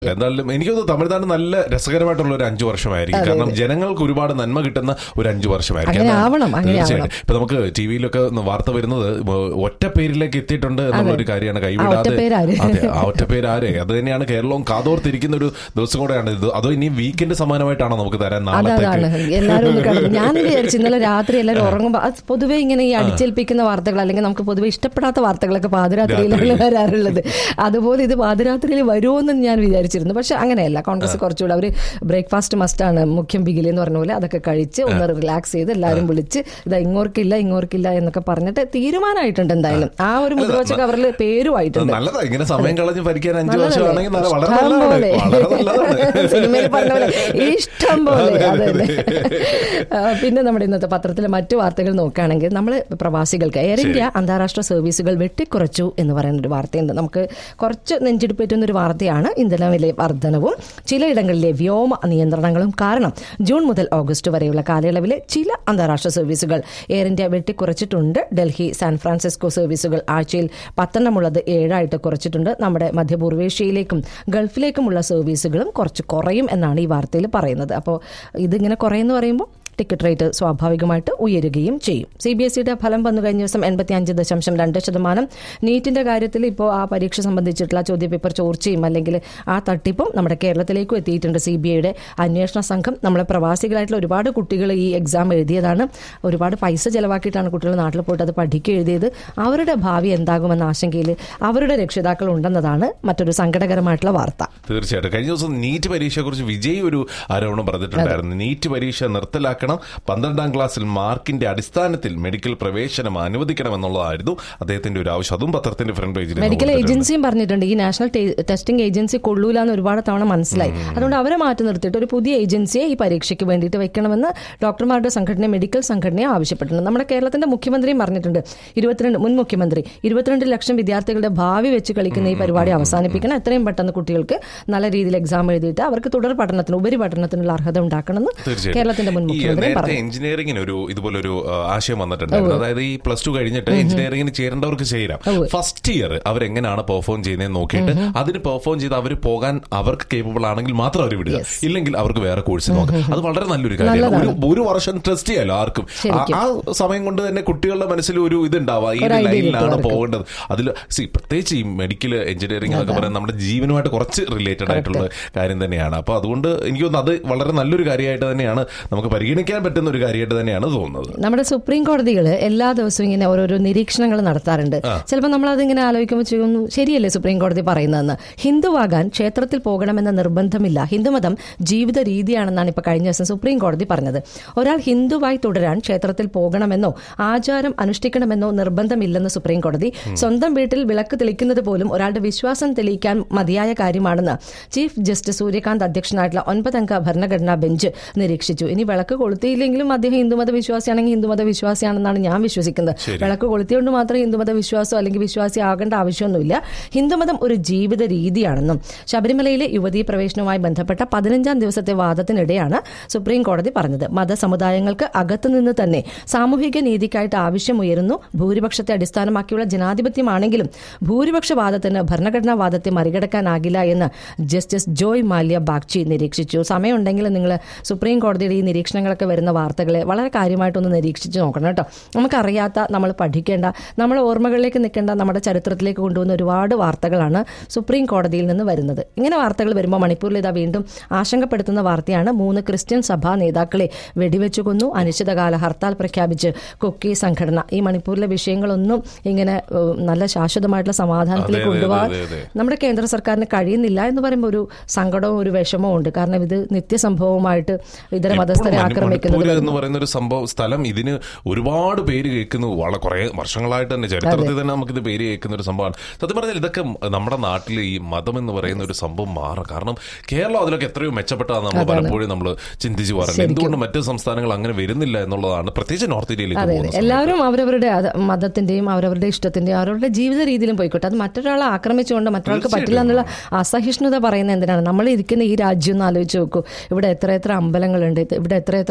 എന്തായാലും എനിക്ക് തോന്നുന്നു തമിഴ്നാട് നല്ല രസകരമായിട്ടുള്ള ഒരു അഞ്ചു വർഷമായിരിക്കും കാരണം ജനങ്ങൾക്ക് ഒരുപാട് നന്മ കിട്ടുന്ന ഒരു അഞ്ചു വർഷമായിരിക്കും അങ്ങനെ കാരണം ആവണം, അങ്ങനെ തീർച്ചയായിട്ടും ഇപ്പൊ നമുക്ക് ടി വിയിലൊക്കെ വാർത്ത വരുന്നത് ഒറ്റ പേരിലേക്ക് എത്തിയിട്ടുണ്ട് എന്നുള്ള ഒരു കാര്യമാണ് കൈവിടാതെ ഒറ്റപ്പേരാര്? അതെ ആ ഒറ്റ പേരാര് അത് തന്നെയാണ് കേരളവും കാതോർത്തിരിക്കുന്ന ഒരു ദിവസം കൂടെയാണ് ഇത് അതോ ഇനി വീക്കെൻഡ് സമാനമായിട്ടാണോ നമുക്ക് തരാൻ അതാണ് നാളത്തേക്ക് എല്ലാവരും ഒന്ന് കണ്ടു ഞാൻ വിചാരിച്ചു ഇന്നലെ രാത്രി എല്ലാവരും ഉറങ്ങുമ്പോൾ അത് പൊതുവെ ഇങ്ങനെ ഈ അടിച്ചേൽപ്പിക്കുന്ന വാർത്തകൾ അല്ലെങ്കിൽ നമുക്ക് പൊതുവെ ഇഷ്ടപ്പെടാത്ത വാർത്തകളൊക്കെ പാതിരാത്രിയിലാണ് വരാറുള്ളത് അതുപോലെ ഇത് പാതിരാത്രിയിൽ വരുമോന്നും ഞാൻ വിചാരിച്ചിരുന്നു പക്ഷെ അങ്ങനെയല്ല കോൺഗ്രസ് കുറച്ചുകൂടെ അവർ ബ്രേക്ക്ഫാസ്റ്റ് മസ്റ്റാണ് മുഖ്യം ബിഗിലി എന്ന് പറഞ്ഞ പോലെ അതൊക്കെ കഴിച്ച് ഒന്ന് റിലാക്സ് ചെയ്ത് എല്ലാവരും വിളിച്ച് ഇതാ ഇങ്ങോർക്കില്ല ഇങ്ങോർക്കില്ല എന്നൊക്കെ പറഞ്ഞിട്ട് തീരുമാനമായിട്ടുണ്ട് എന്തായാലും ആ ഒരു മുദ്രവച്ച കവറിൽ പേരുമായിട്ടുണ്ട് നല്ലതാ ഇങ്ങനെ സമയം കളഞ്ഞ് ഭരിക്കാൻ അഞ്ചു നല്ലതല്ലേ? വർഷമാണെങ്കിൽ നല്ല വളരെ ഇഷ്ടം നല്ലതാണ് പോലെ. വളരെ നല്ലതാണ് സിനിമയിൽ പറഞ്ഞ പോലെ ഇഷ്ടം പോലെ അതെ, അതെ അതെ. ആ, പിന്നെ നമ്മുടെ ഇന്നത്തെ പത്രത്തിലെ മറ്റു വാർത്തകൾ നോക്കുകയാണെങ്കിൽ നമ്മൾ പ്രവാസികൾക്ക് എയർ ഇന്ത്യ അന്താരാഷ്ട്ര സർവീസുകൾ വെട്ടിക്കുറച്ചു എന്ന് പറയുന്ന ഒരു വാർത്തയുണ്ട് നമുക്ക് കുറച്ച് നെഞ്ചിടിപ്പേറ്റുന്ന ഒരു വാർത്തയാണ് ഇന്ധനവില വർധനവും ചിലയിടങ്ങളിലെ വ്യോമ നിയന്ത്രണങ്ങളും കാരണം ജൂൺ മുതൽ ഓഗസ്റ്റ് വരെയുള്ള കാലയളവിലെ ചില അന്താരാഷ്ട്ര സർവീസുകൾ എയർ ഇന്ത്യ വെട്ടിക്കുറച്ചിട്ടുണ്ട് ഡൽഹി സാൻ ഫ്രാൻസിസ്കോ സർവീസുകൾ ആഴ്ചയിൽ പത്തെണ്ണമുള്ളത് ഏഴായിട്ട് കുറച്ചിട്ടുണ്ട് നമ്മുടെ മധ്യപൂർവേഷ്യയിലേക്കും ഗൾഫിലേക്കുമുള്ള സർവീസുകളും കുറച്ച് കുറയും എന്നാണ് ഈ വാർത്തയിൽ പറയുന്നത് അപ്പോൾ ഇതിങ്ങനെ കുറയെന്ന് പറയുമ്പോൾ ടിക്കറ്റ് റേറ്റ് സ്വാഭാവികമായിട്ട് ഉയരുകയും ചെയ്യും സി ബി എസ് സിയുടെ ഫലം വന്നു കഴിഞ്ഞ ദിവസം എൺപത്തി അഞ്ച് ദശാംശം രണ്ട് ശതമാനം നീറ്റിന്റെ കാര്യത്തിൽ ഇപ്പോൾ ആ പരീക്ഷ സംബന്ധിച്ചിട്ടുള്ള ചോദ്യപേപ്പർ ചോർച്ചയും അല്ലെങ്കിൽ ആ തട്ടിപ്പും നമ്മുടെ കേരളത്തിലേക്കും എത്തിയിട്ടുണ്ട് സി ബി ഐയുടെ അന്വേഷണ സംഘം നമ്മളെ പ്രവാസികളായിട്ടുള്ള ഒരുപാട് കുട്ടികൾ ഈ എക്സാം എഴുതിയതാണ് ഒരുപാട് പൈസ ചെലവാക്കിയിട്ടാണ് കുട്ടികൾ നാട്ടിൽ പോയിട്ട് അത് പഠിക്കുക എഴുതിയത് അവരുടെ ഭാവി എന്താകുമെന്ന ആശങ്കയിൽ അവരുടെ രക്ഷിതാക്കൾ ഉണ്ടെന്നതാണ് മറ്റൊരു സങ്കടകരമായിട്ടുള്ള വാർത്ത തീർച്ചയായിട്ടും കഴിഞ്ഞ ദിവസം നീറ്റ് പരീക്ഷയെ കുറിച്ച് വിജയ് ഒരു ആരോപണം പറഞ്ഞിട്ടുണ്ടായിരുന്നു നീറ്റ് പരീക്ഷ നിർത്തലാക്കണം പന്ത്രണ്ടാം ക്ലാസ്സിൽ മാർക്കിന്റെ അടിസ്ഥാനത്തിൽ മെഡിക്കൽ പ്രവേശനം അനുവദിക്കണം എന്നുള്ളതായിരുന്നു അദ്ദേഹത്തിന്റെ ഒരു ആവശ്യം അതും പത്രത്തിന്റെ ഫ്രണ്ട് പേജിൽ ഇന്ന് മെഡിക്കൽ കൊടുത്തിട്ടുണ്ട്. ഏജൻസിയും പറഞ്ഞിട്ടുണ്ട് ഈ നാഷണൽ ടെ- ടെസ്റ്റിംഗ് ഏജൻസി കൊള്ളൂല എന്ന് ഒരുപാട് തവണ മനസ്സിലായി അതുകൊണ്ട് അവരെ മാറ്റി നിർത്തിയിട്ട് ഒരു പുതിയ ഏജൻസിയെ ഈ പരീക്ഷയ്ക്ക് വേണ്ടിയിട്ട് വെക്കണമെന്ന് ഡോക്ടർമാരുടെ സംഘടന മെഡിക്കൽ സംഘടനയെ ആവശ്യപ്പെട്ടിട്ടുണ്ട് നമ്മുടെ കേരളത്തിന്റെ മുഖ്യമന്ത്രിയും പറഞ്ഞിട്ടുണ്ട് ഇരുപത്തിരണ്ട് മുൻ മുഖ്യമന്ത്രി ഇരുപത്തിരണ്ട് ലക്ഷം വിദ്യാർത്ഥികളുടെ ഭാവി വെച്ച് കളിക്കുന്ന ഈ പരിപാടി അവസാനിപ്പിക്കണം എത്രയും പെട്ടെന്ന് കുട്ടികൾക്ക് നല്ല രീതിയിൽ എക്സാം എഴുതിയിട്ട് അവർക്ക് തുടർ പഠനത്തിന് ഉപരിപഠനത്തിനുള്ള അർഹത ഉണ്ടാക്കണമെന്ന് തീർച്ചയായും. കേരളത്തിന്റെ മുൻ ഈ മുഖ്യമന്ത്രി നേരത്തെ പറഞ്ഞു എഞ്ചിനീയറിംഗിന് ഒരു ഇതുപോലൊരു ആ, ആശയം വന്നിട്ടുണ്ടായിരുന്നു അതായത് ഈ പ്ലസ് ടു കഴിഞ്ഞിട്ട് എഞ്ചിനീയറിംഗിന് ചേരേണ്ടവർക്ക് ചേരാം ഫസ്റ്റ് ഇയർ അവരെങ്ങനെയാണ് പെർഫോം ചെയ്യുന്നത് നോക്കിയിട്ട് അതിന് പെർഫോം ചെയ്ത് അവർ പോകാൻ അവർക്ക് കേപ്പബിൾ ആണെങ്കിൽ മാത്രം അവർ വിടുക ഇല്ലെങ്കിൽ അവർക്ക് വേറെ കോഴ്സ് നോക്കാം അത് വളരെ നല്ലൊരു കാര്യമാണ് ഒരു ഒരു വർഷം ടെസ്റ്റ് ചെയ്യാലോ ആർക്കും ആ- ആ സമയം കൊണ്ട് തന്നെ കുട്ടികളുടെ മനസ്സിൽ ഒരു ഇതുണ്ടാവുക ഈ ഒരു idea ലൈനിലാണ് കിട്ടും പോകേണ്ടത് അതിൽ സി പ്രത്യേകിച്ച് ഈ മെഡിക്കൽ എഞ്ചിനീയറിംഗ് എന്നൊക്കെ പറയുന്നത് നമ്മുടെ ജീവനുമായിട്ട് കുറച്ച് റിലേറ്റഡ് ആയിട്ടുള്ള കാര്യം തന്നെയാണ് അപ്പൊ അതുകൊണ്ട് എനിക്ക് തോന്നുന്നു അത് വളരെ നല്ലൊരു കാര്യമായിട്ട് തന്നെയാണ് നമുക്ക് പരിഗണിക്കാൻ പറ്റുന്ന ഒരു കാര്യമായിട്ട് തന്നെയാണ് തോന്നുന്നത് നമ്മുടെ സുപ്രീം കോടതികൾ എല്ലാ ദിവസവും ഇങ്ങനെ ഓരോരോ നിരീക്ഷണങ്ങൾ നടത്താറുണ്ട് ചിലപ്പോൾ നമ്മൾ അതിങ്ങനെ ആലോചിക്കുമ്പോൾ ചെയ്യുന്നു ശരിയല്ലേ സുപ്രീം കോടതി പറയുന്നതെന്ന് ഹിന്ദുവാകാൻ ക്ഷേത്രത്തിൽ പോകണമെന്ന നിർബന്ധമില്ല ഹിന്ദുമതം ജീവിത രീതിയാണെന്നാണ് ഇപ്പൊ കഴിഞ്ഞ ദിവസം സുപ്രീം കോടതി പറഞ്ഞത് ഒരാൾ ഹിന്ദുവായി തുടരാൻ ക്ഷേത്രത്തിൽ പോകണമെന്നോ ആചാരം അനുഷ്ഠിക്കണമെന്നോ നിർബന്ധമില്ലെന്ന് സുപ്രീം കോടതി സ്വന്തം വീട്ടിൽ വിളക്ക് തെളിക്കുന്നത് പോലും ഒരാളുടെ വിശ്വാസം തെളിയിക്കാൻ മതിയായ കാര്യമാണെന്ന് ചീഫ് ജസ്റ്റിസ് സൂര്യകാന്ത് അധ്യക്ഷനായിട്ടുള്ള ഒൻപതംഗ ഭരണഘടനാ ബെഞ്ച് നിരീക്ഷിച്ചു ഇനി വിളക്ക് കൊളുത്തിയില്ലെങ്കിലും അദ്ദേഹം ഹിന്ദുമത വിശ്വാസിയാണെങ്കിൽ ഹിന്ദുമത വിശ്വാസിയാണെന്നാണ് ഞാൻ വിശ്വസിക്കുന്നത് വിളക്ക് കൊളുത്തിയോണ്ട് മാത്രം ഹിന്ദുമത വിശ്വാസം അല്ലെങ്കിൽ വിശ്വാസി ആകേണ്ട ആവശ്യമൊന്നുമില്ല ഹിന്ദുമതം ഒരു ജീവിത രീതിയാണെന്നും ശബരിമലയിലെ യുവതീ പ്രവേശനവുമായി ബന്ധപ്പെട്ട പതിനഞ്ചാം ദിവസത്തെ വാദത്തിനിടെയാണ് സുപ്രീം കോടതി പറഞ്ഞത് മതസമുദായങ്ങൾക്ക് അകത്തുനിന്ന് തന്നെ സാമൂഹിക നീതിക്കായിട്ട് ആവശ്യമുയരുന്നു ഭൂരിപക്ഷത്തെ അടിസ്ഥാനമാക്കിയുള്ള ജനാധിപത്യമാണെങ്കിലും ഭൂരിപക്ഷ വാദത്തിന് ഭരണഘടനാ വാദത്തെ മറികടക്കാനാകില്ല എന്ന് ജസ്റ്റിസ് ജോയ് മാല്യ ബാഗ്ചി നിരീക്ഷിച്ചു സമയമുണ്ടെങ്കിൽ നിങ്ങൾ സുപ്രീം കോടതിയുടെ ഈ നിരീക്ഷണങ്ങളൊക്കെ വരുന്ന വാർത്തകളെ വളരെ കാര്യമായിട്ടൊന്ന് നിരീക്ഷിച്ച് നോക്കണം കേട്ടോ നമുക്കറിയാത്ത നമ്മൾ പഠിക്കേണ്ട നമ്മൾ ഓർമ്മകളിലേക്ക് നിൽക്കേണ്ട നമ്മുടെ ചരിത്രത്തിലേക്ക് കൊണ്ടുവന്ന ഒരുപാട് വാർത്തകളാണ് സുപ്രീം കോടതിയിൽ നിന്ന് വരുന്നത് ഇങ്ങനെ വാർത്തകൾ വരുമ്പോൾ മണിപ്പൂരിൽ ഇതാ വീണ്ടും ആശങ്കപ്പെടുത്തുന്ന വാർത്തയാണ് മൂന്ന് ക്രിസ്ത്യൻ സഭാ നേതാക്കളെ വെടിവെച്ചു കൊന്നു അനിശ്ചിതകാല ഹർത്താൽ പ്രഖ്യാപിച്ച് കുക്കി സംഘടന ഈ മണിപ്പൂരിലെ വിഷയങ്ങളൊന്നും ഇങ്ങനെ ഏഹ്, നല്ല ശാശ്വതമായിട്ടുള്ള സമാധാനത്തിലേക്ക് അതെ, അതെ, കൊണ്ടുപോകാൻ അതെ, അതെ. നമ്മുടെ കേന്ദ്ര സർക്കാരിന് കഴിയുന്നില്ല എന്ന് പറയുമ്പോൾ ഒരു സങ്കടവും ഒരു വിഷമവും ഉണ്ട് കാരണം ഇത് നിത്യസംഭവമായിട്ട് ഇതര മതസ്ഥരെ ഇപ്പോൾ ആക്രമിക്കുന്നത് മണിപ്പൂര് എന്ന് പറയുന്ന ഒരു സംഭവം സ്ഥലം ഇതിന് ഒരുപാട് പേര് കേൾക്കുന്നു വളരെ കുറെ വർഷങ്ങളായിട്ട് തന്നെ ചരിത്രത്തിൽ തന്നെ നമുക്കിത് പേര് കേൾക്കുന്ന ഒരു സംഭവമാണ് സത്യം പറഞ്ഞാൽ ഇതൊക്കെ നമ്മുടെ നാട്ടിൽ ഈ മതം എന്ന് പറയുന്ന ഒരു സംഭവം മാറും കാരണം കേരളം അതിലൊക്കെ എത്രയോ മെച്ചപ്പെട്ടതാണ് നമ്മൾ പലപ്പോഴും നമ്മൾ ചിന്തിച്ച് പറയുന്നത് എന്തുകൊണ്ട് മറ്റ് സംസ്ഥാനങ്ങൾ അങ്ങനെ വരുന്നില്ല എന്നുള്ളതാണ് പ്രത്യേകിച്ച് നോർത്ത് ഇന്ത്യയിലേക്ക് അതെ പോകുന്ന അതെ എല്ലാവരും അവരവരുടെ അത് മതത്തിന്റെയും അവരവരുടെ ഇഷ്ടത്തിന്റെയും അവരവരുടെ ജീവിത രീതിയിലും പോയിക്കോട്ടെ അത് മറ്റൊരാളെ ആക്രമിച്ചുകൊണ്ട് മറ്റൊരാൾക്ക് പറ്റില്ല എന്നുള്ള അസഹിഷ്ണുത പറയുന്നത് എന്തിനാണ് നമ്മൾ ഇരിക്കുന്ന ഈ രാജ്യം ഒന്ന് ആലോചിച്ച് നോക്കൂ ഇവിടെ എത്ര എത്ര അമ്പലങ്ങളുണ്ട് ഇവിടെ എത്ര എത്ര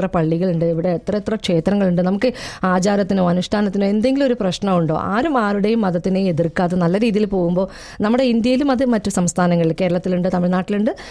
പള്ളികളുണ്ട് ഇവിടെ എത്ര എത്ര ക്ഷേത്രങ്ങളുണ്ട് നമുക്ക് ആചാരത്തിനോ അനുഷ്ഠാനത്തിനോ എന്തെങ്കിലും ഒരു പ്രശ്നമുണ്ടോ ആരും ആരുടെയും മതത്തിനെയും എതിർക്കാതെ നല്ല രീതിയിൽ പോകുമ്പോൾ നമ്മുടെ ഇന്ത്യയിലും അത് മറ്റു സംസ്ഥാനങ്ങളിൽ കേരളത്തിലുണ്ട് തമിഴ്നാട്ടിലുണ്ട്